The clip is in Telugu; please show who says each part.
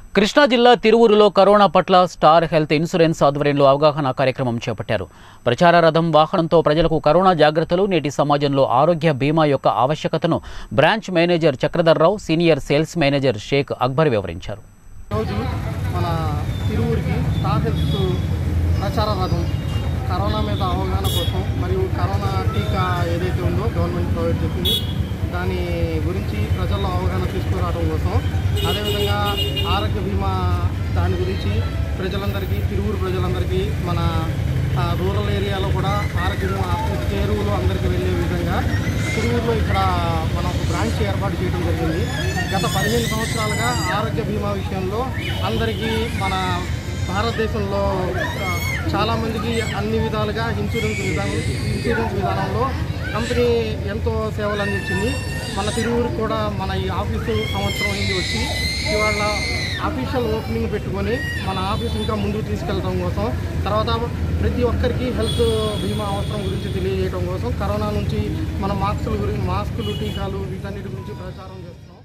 Speaker 1: కృష్ణా జిల్లా తిరువురులో కరోనా పట్ల స్టార్ హెల్త్ ఇన్సూరెన్స్ ఆధ్వర్యంలో అవగాహన కార్యక్రమం చేపట్టారు ప్రచార రథం వాహనంతో ప్రజలకు కరోనా జాగ్రత్తలు నేటి సమాజంలో ఆరోగ్య బీమా యొక్క ఆవశ్యకతను branch manager Chakradhar Rao senior sales manager Shaik Akbar వివరించారు
Speaker 2: ఈరోజు మన తిరువురికి స్టార్ హెల్త్ ప్రచార రథం కరోనా మీద అవగాహన కోసం మరియు కరోనా టీకా ఏదైతే ఉందో గవర్నమెంట్ ప్రొవైడ్ చేసింది దాని గురించి ప్రజల్లో అవగాహన తీసుకురావడం కోసం అదేవిధంగా ఆరోగ్య బీమా దాని గురించి ప్రజలందరికీ తిరువురు ప్రజలందరికీ మన ఆ, రూరల్ ఏరియాలో కూడా ఆరోగ్య బీమా చేరువులో అందరికీ వెళ్ళే విధంగా తిరువురులో ఇక్కడ మనం ఒక బ్రాంచ్ ఏర్పాటు చేయడం జరిగింది గత పదిహేను సంవత్సరాలుగా ఆరోగ్య బీమా విషయంలో అందరికీ మన భారతదేశంలో ఆ, చాలామందికి అన్ని విధాలుగా ఇన్సూరెన్స్ విధానం ఇన్సూరెన్స్ విధానంలో కంపెనీ ఎంతో సేవలు అందించింది మన తిరువురికి కూడా మన ఈ ఆఫీసు సంవత్సరం అయింది వచ్చి ఇవాళ అఫీషియల్ ఓపెనింగ్ పెట్టుకొని మన ఆఫీస్ ఇంకా ముందుకు తీసుకెళ్ళడం కోసం తర్వాత ప్రతి ఒక్కరికి హెల్త్ బీమా అవసరం గురించి తెలియజేయడం కోసం కరోనా నుంచి మన మాస్కుల గురించి మాస్కులు టీకాలు వీటన్నిటి గురించి ప్రచారం చేస్తున్నాం